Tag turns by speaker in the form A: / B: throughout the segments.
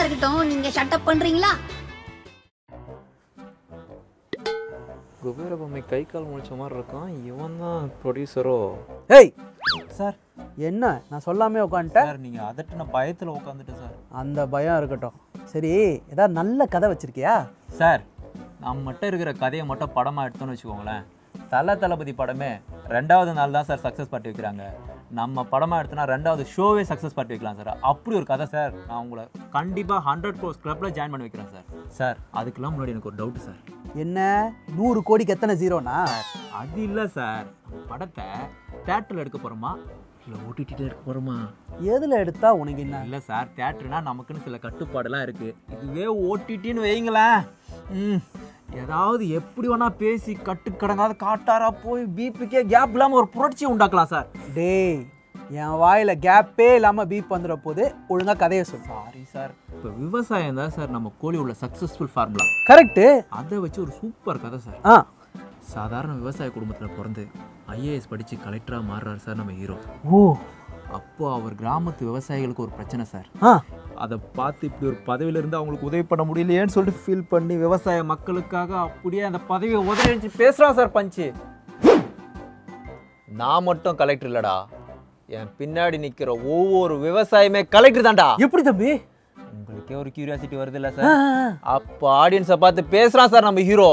A: இருக்கட்டும் நீங்க ஷட்டப் பண்றீங்களா
B: குபேர பொம்மை கை கால் முழிச்ச மாதிரி இருக்கான் இவன் தான் ப்ரொடியூசரோ
C: ஏய் சார் என்ன நான் சொல்லாமே உட்காந்துட்டேன்
B: சார் நீங்கள் அதட்டு நான் பயத்தில் உட்காந்துட்டேன் சார்
C: அந்த பயம் இருக்கட்டும் சரி ஏதாவது நல்ல கதை வச்சிருக்கியா
B: சார் நம்மகிட்ட இருக்கிற கதையை மட்டும் படமாக எடுத்தோன்னு வச்சுக்கோங்களேன் தல தளபதி படமே ரெண்டாவது நாள் தான் சார் சக்ஸஸ் பார்ட்டி வைக்கிறாங்க நம்ம படமாக எடுத்தோன்னா ரெண்டாவது ஷோவே சக்ஸஸ் பார்ட்டி வைக்கலாம் சார் அப்படி ஒரு கதை சார் நான் உங்களை கண்டிப்பாக ஹண்ட்ரட் க்ரோஸ் கிளப்பில் ஜாயின் பண்ணி வைக்கிறேன் சார் சார் அதுக்கெல்லாம் முன்னாடி எனக்கு ஒரு டவுட்டு சார்
C: என்ன நூறு கோடிக்கு எத்தனை ஜீரோனா
B: அது இல்லை சார் படத்தை தேட்டரில் எடுக்க போகிறோமா இல்லை ஓடிடியில் எடுக்க போகிறோமா
C: எதுல எடுத்தா உனக்கு என்ன
B: இல்லை சார் தேட்டர்னா நமக்குன்னு சில கட்டுப்பாடெல்லாம் இருக்குது இதுவே ஓடிடின்னு வைங்களேன் ம் ஏதாவது எப்படி வேணா பேசி கட்டுக்கடங்காத காட்டாரா போய் பிபிக்கே கேப் இல்லாமல் ஒரு புரட்சி உண்டாக்கலாம் சார்
C: டேய் என் வாயில கேப்பே இல்லாம பீப் வந்துட போது ஒழுங்கா கதையை சொல்லு
B: சாரி சார் இப்போ விவசாயம் தான் சார் நம்ம கோழி உள்ள சக்ஸஸ்ஃபுல் ஃபார்முலா
C: கரெக்டு
B: அதை வச்சு ஒரு சூப்பர் கதை சார்
C: ஆ
B: சாதாரண விவசாய குடும்பத்தில் பிறந்து ஐஏஎஸ் படித்து கலெக்டராக மாறுறாரு சார் நம்ம ஹீரோ
C: ஓ
B: அப்போ அவர் கிராமத்து விவசாயிகளுக்கு ஒரு பிரச்சனை சார்
C: ஆ
B: அதை பார்த்து இப்படி ஒரு பதவியில இருந்து அவங்களுக்கு உதவி பண்ண முடியலையேன்னு சொல்லிட்டு ஃபீல் பண்ணி விவசாய மக்களுக்காக அப்படியே அந்த பதவியை உதவி வச்சு பேசுறான் சார் பஞ்சு நான் மட்டும் கலெக்டர் இல்லடா என் பின்னாடி நிக்கிற ஒவ்வொரு விவசாயமே கலெக்டர் தான்டா
C: எப்படி தம்பி
B: உங்களுக்கே ஒரு கியூரியாசிட்டி வருது இல்ல
C: ஆ,
B: சார்
C: ஆ, ஆ.
B: அப்போ ஆடியன்ஸை பார்த்து பேசுறான் சார் நம்ம ஹீரோ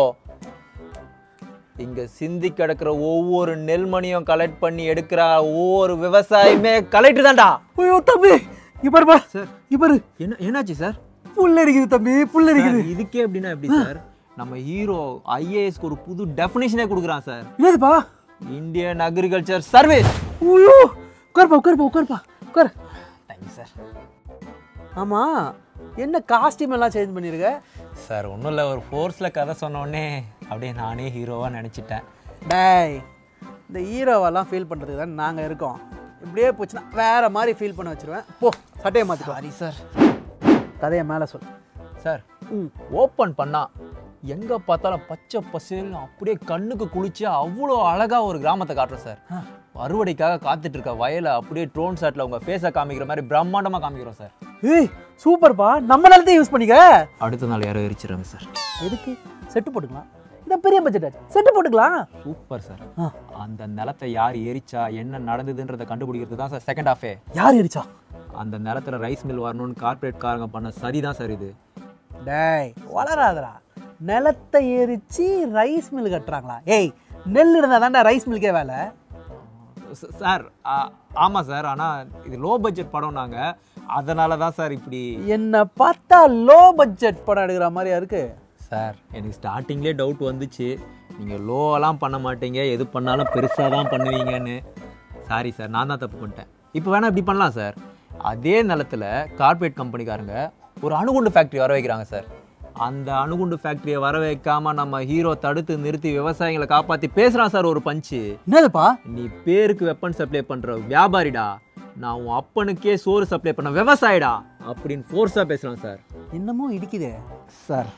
B: இங்க சிந்தி கிடக்கிற ஒவ்வொரு நெல்மணியும் கலெக்ட் பண்ணி எடுக்கிற ஒவ்வொரு விவசாயமே கலெக்டர் தான்டா
C: ஐயோ தம்பி இப்பாரு பா
B: சார்
C: இப்பாரு
B: என்ன என்னாச்சு சார்
C: புல் அடிக்குது தம்பி புல் அடிக்குது
B: சார், இதுக்கே எப்படின்னா எப்படி சார் நம்ம ஹீரோ ஐஏஎஸ்க்கு ஒரு புது டெஃபினேஷனே கொடுக்குறான் சார்
C: என்னதுப்பா
B: இந்தியன் அக்ரிகல்ச்சர் சர்வீஸ்
C: ஐயோ உட்காருப்பா உட்காருப்பா உட்காருப்பா உட்காரு
B: தேங்க்யூ சார்
C: ஆமா என்ன காஸ்டியூம் எல்லாம் சேஞ்ச் பண்ணிருக்க
B: சார் ஒன்றும் இல்லை ஒரு ஃபோர்ஸில் கதை சொன்னோடனே அப்படியே நானே ஹீரோவாக நினச்சிட்டேன்
C: டேய் இந்த ஹீரோவெல்லாம் ஃபீல் பண்ணுறதுக்கு தான் நாங்கள் இருக்கோம் இப்படியே போச்சுன்னா வேற மாதிரி ஃபீல் பண்ண வச்சிருவேன் போ சட்டையை மாற்றிக்கோ
B: சாரி சார்
C: கதையை மேலே சொல்லு
B: சார்
C: ம்
B: ஓப்பன் பண்ணா எங்கே பார்த்தாலும் பச்சை பசேல்னு அப்படியே கண்ணுக்கு குளிச்சு அவ்வளோ அழகாக ஒரு கிராமத்தை காட்டுறோம் சார் அறுவடைக்காக காத்துட்டு இருக்க வயலை அப்படியே ட்ரோன் ஷாட்டில் உங்கள் ஃபேஸை காமிக்கிற மாதிரி பிரம்மாண்டமாக காமிக்கிறோம் சார்
C: ஏய் சூப்பர்ப்பா நம்ம நிலத்தையும் யூஸ் பண்ணிக்க
B: அடுத்த நாள் யாரோ எரிச்சிடுறாங்க சார்
C: எதுக்கு செட்டு போட்டுக்கலாம் இதான் பெரிய பட்ஜெட் செட்டு போட்டுக்கலாம்
B: சூப்பர் சார்
C: ஆ.
B: அந்த நிலத்தை யார் எரிச்சா என்ன நடந்ததுன்றதை கண்டுபிடிக்கிறது தான் சார் செகண்ட் ஹாஃபே
C: யார் எரிச்சா
B: அந்த நிலத்துல ரைஸ் மில் வரணும்னு கார்ப்பரேட் காரங்க பண்ண சதி தான் சார் இது
C: டேய் வளராதடா நிலத்தை எரிச்சு ரைஸ் மில் கட்டுறாங்களா ஏய் நெல் இருந்தால் தான்டா ரைஸ் மில்கே வேலை
B: ச- சார் ஆ- ஆமா சார் ஆனா இது லோ பட்ஜெட் படம் நாங்க அதனால தான் சார் இப்படி
C: என்னை பார்த்தா லோ பட்ஜெட் படம் எடுக்கிற மாதிரியா இருக்கு
B: சார் எனக்கு ஸ்டார்டிங்லேயே டவுட் வந்துச்சு நீங்கள் லோவெல்லாம் பண்ண மாட்டீங்க எது பண்ணாலும் பெருசாக தான் பண்ணுவீங்கன்னு சாரி சார் நான் தான் தப்பு பண்ணிட்டேன் இப்போ வேணா இப்படி பண்ணலாம் சார் அதே நிலத்துல கார்ப்பரேட் கம்பெனிக்காரங்க ஒரு அணுகுண்டு ஃபேக்ட்ரி வர வைக்கிறாங்க சார் அந்த அணுகுண்டு ஃபேக்ட்ரியை வர வைக்காம நம்ம ஹீரோ தடுத்து நிறுத்தி விவசாயிகளை காப்பாற்றி பேசுகிறான் சார் ஒரு பஞ்சு
C: என்னதுப்பா
B: நீ பேருக்கு வெப்பன் சப்ளை பண்ற வியாபாரிடா நான் உன் அப்பனுக்கே சோறு சப்ளை பண்ண விவசாயிடா அப்படின்னு ஃபோர்ஸாக பேசுகிறான் சார்
C: இன்னமும் இடிக்குதே
B: சார்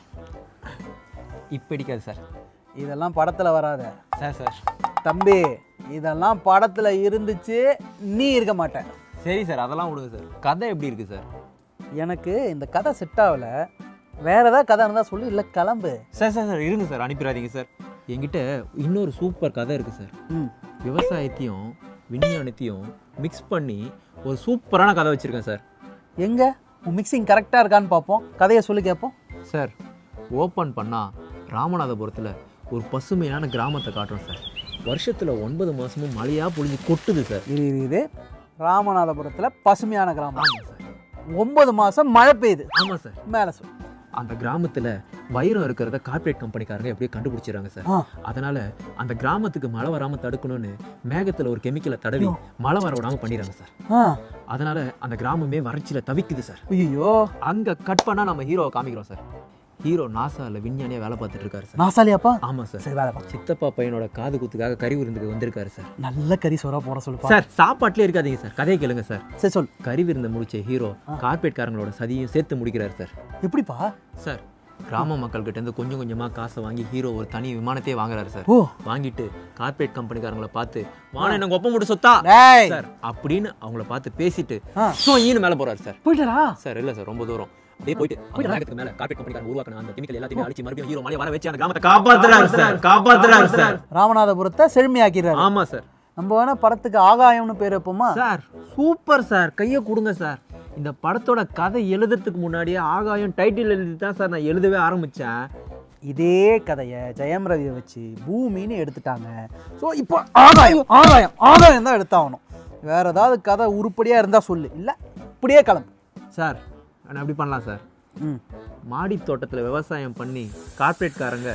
B: இப்போ அடிக்காது சார்
C: இதெல்லாம் படத்தில் வராத
B: சார் சார்
C: தம்பி இதெல்லாம் படத்தில் இருந்துச்சு நீ இருக்க மாட்ட
B: சரி சார் அதெல்லாம் விடுங்க சார் கதை எப்படி இருக்கு சார்
C: எனக்கு இந்த கதை செட் ஆகல வேற ஏதாவது கதை இருந்தால் சொல்லு இல்லை கிளம்பு
B: சார் சார் சார் இருங்க சார் அனுப்பிடாதீங்க சார் என்கிட்ட இன்னொரு சூப்பர் கதை இருக்கு சார்
C: ம்
B: விவசாயத்தையும் விஞ்ஞானத்தையும் மிக்ஸ் பண்ணி ஒரு சூப்பரான கதை வச்சிருக்கேன் சார்
C: எங்க உன் மிக்சிங் கரெக்டாக இருக்கான்னு பார்ப்போம் கதையை சொல்லி கேட்போம்
B: சார் ஓப்பன் பண்ணா ராமநாதபுரத்தில் ஒரு பசுமையான கிராமத்தை காட்டுறோம் சார் வருஷத்தில் ஒன்பது மாதமும் மழையாக பொழிஞ்சு கொட்டுது சார்
C: இது இது இது ராமநாதபுரத்தில் பசுமையான கிராமம்
B: ஆமாம் சார்
C: ஒன்பது மாதம் மழை பெய்யுது
B: ஆமாம் சார்
C: மேலே சொல்லு
B: அந்த கிராமத்தில் வைரம் இருக்கிறத கார்ப்பரேட் கம்பெனிக்காரங்க எப்படியோ கண்டுபிடிச்சிடுறாங்க சார்
C: ஆ
B: அதனால அந்த கிராமத்துக்கு மழை வராமல் தடுக்கணும்னு மேகத்தில் ஒரு கெமிக்கலை தடவி மழை வர விடாமல் பண்ணிடுறாங்க சார்
C: ஆ
B: அதனால அந்த கிராமமே வறட்சியில் தவிக்குது சார்
C: ஐயோ
B: அங்கே கட் பண்ணால் நம்ம ஹீரோவை காமிக்கிறோம் சார் ஹீரோ நாசாவில் விஞ்ஞானியாக வேலை பார்த்துட்டு இருக்காரு சார்
C: நாசாலியாப்பா
B: ஆமாம் சார்
C: சரி வேலை பார்க்க
B: சித்தப்பா பையனோட காது குத்துக்காக கறி விருந்துக்கு வந்திருக்காரு சார்
C: நல்ல கறி சோறா போட சொல்லுப்பா
B: சார் சாப்பாட்டிலே இருக்காதீங்க சார் கதையை கேளுங்க சார்
C: சரி சொல்
B: கறி விருந்தை முடிச்ச ஹீரோ கார்பரேட்காரங்களோட சதியும் சேர்த்து முடிக்கிறாரு சார்
C: எப்படிப்பா
B: சார் கிராம மக்கள்கிட்ட இருந்து கொஞ்சம் கொஞ்சமாக காசை வாங்கி ஹீரோ ஒரு தனி விமானத்தையே வாங்குறாரு சார்
C: ஓ
B: வாங்கிட்டு கார்ப்பரேட் கம்பெனிக்காரங்களை பார்த்து வான எனக்கு ஒப்ப முட்டு சொத்தா
C: டேய்
B: சார் அப்படின்னு அவங்கள பார்த்து பேசிட்டு
C: ஆ.
B: ஸோ ஈனு மேலே போறாரு சார்
C: போயிட்டாரா
B: சார் இல்லை சார் ரொம்ப தூரம் அப்படியே போயிட்டு அந்த நாயகத்துக்கு மேல கார்பரேட் கம்பெனிக்காரங்க உருவாக்கின அந்த கெமிக்கல் எல்லாத்தையுமே அழிச்சு மறுபடியும் ஹீரோ மலையை வர வச்சு அந்த கிராமத்தை காப்பாத்துறாரு சார் காப்பாத்துறாரு சார்
C: ராமநாதபுரத்தை செழுமையாக்கிறாரு
B: ஆமா சார்
C: நம்ம வேணா படத்துக்கு ஆகாயம்னு பேர் வைப்போமா
B: சார் சூப்பர் சார் கையை கொடுங்க சார் இந்த படத்தோட கதை எழுதுறதுக்கு முன்னாடியே ஆகாயம் டைட்டில் எழுதி தான் சார் நான் எழுதவே ஆரம்பிச்சேன்
C: இதே கதையை ஜெயம் ரவியை வச்சு பூமின்னு எடுத்துட்டாங்க ஸோ இப்போ ஆகாயம் ஆகாயம் ஆகாயம் தான் எடுத்தாகணும் வேற ஏதாவது கதை உருப்படியாக இருந்தால் சொல்லு இல்லை இப்படியே கிளம்பு
B: சார் நான் எப்படி பண்ணலாம் சார்
C: ம்
B: மாடி தோட்டத்தில் விவசாயம் பண்ணி கார்ப்பரேட்காரங்க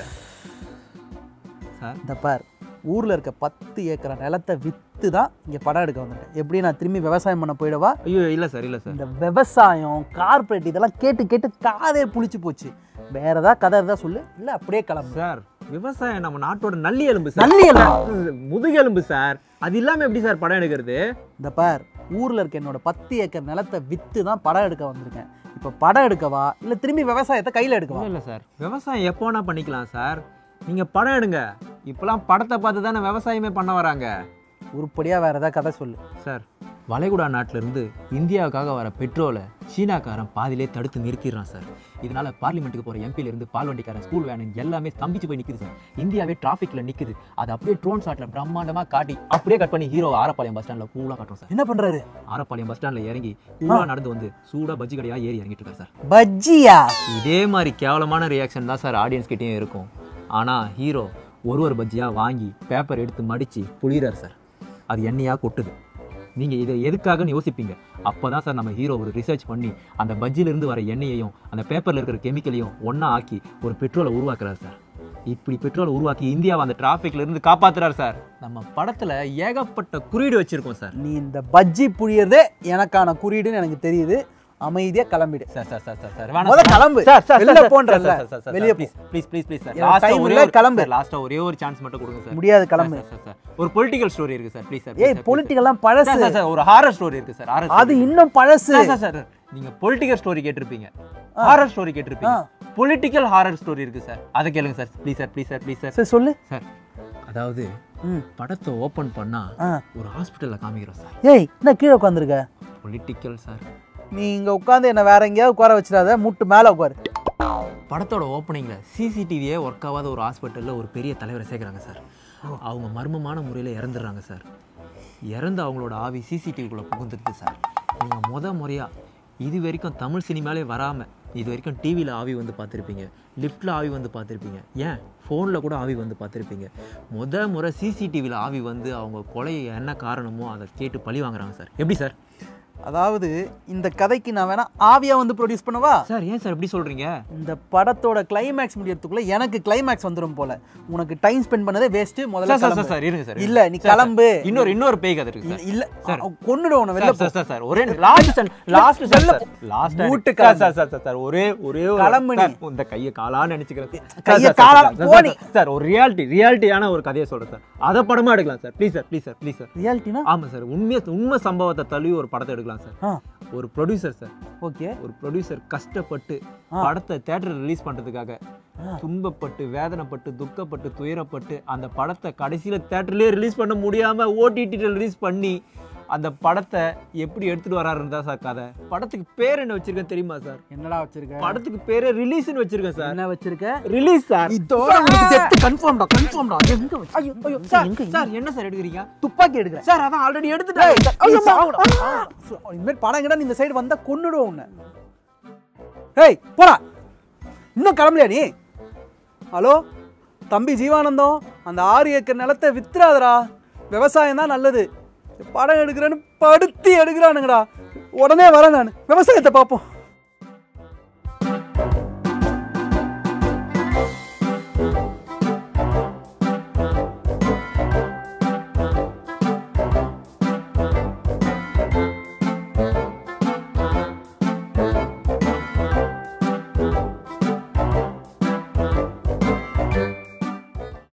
B: சார்
C: இந்த பார் ஊரில் இருக்க பத்து ஏக்கர் நிலத்தை விற்று தான் இங்கே படம் எடுக்க வந்துட்டேன் எப்படி நான் திரும்பி விவசாயம் பண்ண போயிடவா
B: ஐயோ இல்லை சார் இல்லை சார்
C: இந்த விவசாயம் கார்ப்பரேட் இதெல்லாம் கேட்டு கேட்டு காதே புளிச்சு போச்சு வேற ஏதாவது கதை இருந்தால் சொல்லு இல்லை அப்படியே கிளம்பு
B: சார் விவசாயம் நம்ம நாட்டோட நல்லி எலும்பு சார்
C: நல்லி எலும்பா?
B: முதுகெலும்பு சார் அது இல்லாம எப்படி சார் படம் எடுக்கிறது
C: இந்த பார் ஊரில் இருக்க என்னோட பத்து ஏக்கர் நிலத்தை விற்று தான் படம் எடுக்க வந்திருக்கேன் இப்போ படம் எடுக்கவா இல்லை திரும்பி விவசாயத்தை கையில் எடுக்கவா
B: இல்லை இல்லை சார் விவசாயம் எப்போ வேணா பண்ணிக்கலாம் சார் நீங்க படம் எடுங்க இப்போலாம் படத்தை பார்த்து தானே விவசாயமே பண்ண வராங்க
C: உருப்படியாக வேற ஏதாவது கதை சொல்லு
B: சார் வளைகுடா நாட்டுல இருந்து இந்தியாவுக்காக வர பெட்ரோலை சீனாக்காரன் பாதியிலே தடுத்து நிறுத்திடுறான் சார் இதனால பார்லிமெண்ட்டுக்கு போற எம்பில இருந்து பால்வண்டிக்காரன் ஸ்கூல் வேன் எல்லாமே ஸ்தம்பிச்சு போய் நிக்குது சார் இந்தியாவே டிராஃபிக்ல நிக்குது அதை அப்படியே ட்ரோன் ஷாட்ல பிரம்மாண்டமா காட்டி அப்படியே கட் பண்ணி ஹீரோ ஆரப்பாளையம் பஸ் ஸ்டாண்ட்ல கூலா காட்டுறோம் சார்
C: என்ன பண்ணுறாரு
B: ஆரப்பாளையம் பஸ் ஸ்டாண்ட்ல இறங்கி கூலா நடந்து வந்து சூடா பஜ்ஜி கடையா ஏறி இறங்கிட்டு இருக்காரு சார்
C: பஜ்ஜியா
B: இதே மாதிரி கேவலமான ரியாக்ஷன் தான் சார் ஆடியன்ஸ் கிட்டேயும் இருக்கும் ஆனால் ஹீரோ ஒரு ஒரு பஜ்ஜியாக வாங்கி பேப்பர் எடுத்து மடித்து புளிகிறார் சார் அது எண்ணெயாக கொட்டுது நீங்கள் இதை எதுக்காகன்னு யோசிப்பீங்க அப்போ தான் சார் நம்ம ஹீரோ ஒரு ரிசர்ச் பண்ணி அந்த பஜ்ஜிலிருந்து வர எண்ணெயையும் அந்த பேப்பரில் இருக்கிற கெமிக்கலையும் ஒன்றா ஆக்கி ஒரு பெட்ரோலை உருவாக்குறாரு சார் இப்படி பெட்ரோலை உருவாக்கி இந்தியாவை அந்த டிராஃபிக்ல இருந்து காப்பாத்துறாரு சார் நம்ம படத்தில் ஏகப்பட்ட குறியீடு வச்சுருக்கோம் சார்
C: நீ இந்த பஜ்ஜி புழியறதே எனக்கான குறியீடுன்னு எனக்கு தெரியுது அமைதியாக கிளம்பிடு
B: sir sir sir sir sir
C: முத கிளம்பு. வெளில போன்றல்ல. வெளிய போ.
B: Please please please please sir
C: எனக்கு
B: லாஸ்டா
C: time
B: ஒரே
C: இல்ல,
B: ஒரு
C: கிளம்பு.
B: சார் லாஸ்டா ஒரே ஒரு சான்ஸ் மட்டும் கொடுங்க சார்
C: முடியாது கிளம்பு
B: சார், சார், சார். ஒரு பொலிட்டிக்கல் ஸ்டோரி இருக்கு சார் ப்ளீஸ் சார்
C: ஏய் பொலிட்டிக்கல்லாம் பழசு
B: சார் சார் சார் ஒரு ஹாரர் ஸ்டோரி இருக்கு சார் ஹாரர்
C: அது இன்னும் பழசு
B: சார் சார் சார் நீங்க பொலிட்டிக்கல் ஸ்டோரி கேட்டிருப்பீங்க ஹாரர் ஸ்டோரி கேட்டிருப்பீங்க பொலிட்டிக்கல் ஹாரர் ஸ்டோரி இருக்கு சார் அதை கேளுங்க sir please sir please sir please sir
C: சரி சொல்லு
B: சார் அதாவது
C: ம்
B: படத்தை ஓபன் பண்ணா
C: ஆ
B: ஒரு ஹாஸ்பிட்டல்ல காமிக்கிறோம் சார்
C: ஏய் என்ன கீழே உட்காந்துருக்க
B: பொலிட்டிக்கல் சார்
C: நீ இங்கே உட்காந்து என்ன வேற எங்கேயாவது உட்கார வச்சிடாத முட்டு மேலே உட்காரு
B: படத்தோட ஓப்பனிங்கில் சிசிடிவியே ஒர்க் ஆகாத ஒரு ஹாஸ்பிட்டலில் ஒரு பெரிய தலைவரை சேர்க்குறாங்க சார் அவங்க மர்மமான முறையில் இறந்துடுறாங்க சார் இறந்து அவங்களோட ஆவி சிசிடிவிக்குள்ளே புகுந்துடுது சார் நீங்கள் முத முறையாக இது வரைக்கும் தமிழ் சினிமாலே வராமல் இது வரைக்கும் டிவியில் ஆவி வந்து பார்த்துருப்பீங்க லிஃப்ட்டில் ஆவி வந்து பார்த்துருப்பீங்க ஏன் ஃபோனில் கூட ஆவி வந்து பார்த்துருப்பீங்க முத முறை சிசிடிவியில் ஆவி வந்து அவங்க கொலை என்ன காரணமோ அதை கேட்டு பழி வாங்குறாங்க சார் எப்படி சார்
C: அதாவது இந்த கதைக்கு நான் வேணா ஆவியா வந்து ப்ரொடியூஸ் பண்ணவா
B: சார் ஏன் சார் எப்படி சொல்கிறீங்க
C: இந்த படத்தோட கிளைமேக்ஸ் முடியறதுக்குள்ள எனக்கு கிளைமேக்ஸ் வந்துரும் போல உனக்கு டைம் ஸ்பெண்ட் பண்ணதே வேஸ்ட் முதல்ல
B: சார் சார்
C: கிளம்பு.
B: சார் இருங்க சார்
C: இல்ல நீ கிளம்பு
B: இன்னொரு இன்னொரு பேய் கதை இருக்கு சார்
C: இல்ல- இல்ல
B: சார்.
C: கொன்னுடும் உன்னை வெளில
B: சார், சார், சார், சார், ஒரே லாஸ்ட் சென் லாஸ்ட்
C: வெளில
B: சார் லாஸ்ட்
C: வீட்டு
B: சார்
C: கிளம்பு.
B: சார் சார் சார் சார் ஒரே ஒரே ஒரு
C: கிளம்பு நீ.
B: சார், இந்த கையை காலா நினைச்சுக்கிறேன் சார்.
C: கையை
B: சார், சார்,
C: காலா
B: சார், சார்,
C: போ நீ.
B: சார், சார் ஒரு ரியாலிட்டி ரியாலிட்டியான ஒரு கதையை சொல்றேன் சார் அதை படமா எடுக்கலாம் sir please sir please sir please sir
C: ரியாலிட்டினா
B: ஆமா சார் உண்மையை உண்மை சம்பவத்தை தழுவி ஒரு படத்தை எடுக்கலாம் சார்
C: ஆ
B: ஒரு ப்ரொடியூசர் சார்
C: ஓகே
B: ஒரு ப்ரொடியூசர் கஷ்டப்பட்டு படத்தை தேட்டரில் ரிலீஸ் பண்றதுக்காக துன்பப்பட்டு வேதனைப்பட்டு துக்கப்பட்டு துயரப்பட்டு அந்த படத்தை கடைசியில தேட்டர்லயே ரிலீஸ் பண்ண முடியாம ஓடிடியில் ரிலீஸ் பண்ணி அந்த படத்தை எப்படி எடுத்துட்டு வராருன்னு தான் சார் கதை படத்துக்கு பேர் என்ன வச்சிருக்கேன் தெரியுமா சார்
C: என்னடா வச்சிருக்க
B: படத்துக்கு பேரே ரிலீஸ்னு வச்சிருக்கேன் சார்
C: என்ன வச்சிருக்க
B: ரிலீஸ் சார்
C: இதோட உனக்கு டெத் கன்ஃபார்ம்டா கன்ஃபார்ம்டா எங்க வச்சு
B: ஐயோ ஐயோ சார் சார் என்ன சார் எடுக்கிறீங்க
C: துப்பாக்கி எடுக்கிறேன்
B: சார் அதான் ஆல்ரெடி
C: டேய்,
B: எடுத்துட்டேன்
C: ஐயோ, சாவுடா, சாவுடா. இனிமேல் படம் கிட்ட இந்த சைடு வந்தா கொன்னுடும் உன்னை ஏய் போடா இன்னும் கிளம்பலையா நீ ஹலோ தம்பி ஜீவானந்தம் அந்த ஆறு ஏக்கர் நிலத்தை வித்துறாதடா விவசாயம் தான் நல்லது படம் எடுக்கிறேன்னு படுத்தி எடுக்கிறானுங்கடா உடனே வரேன் நான் விவசாயத்தை பார்ப்போம்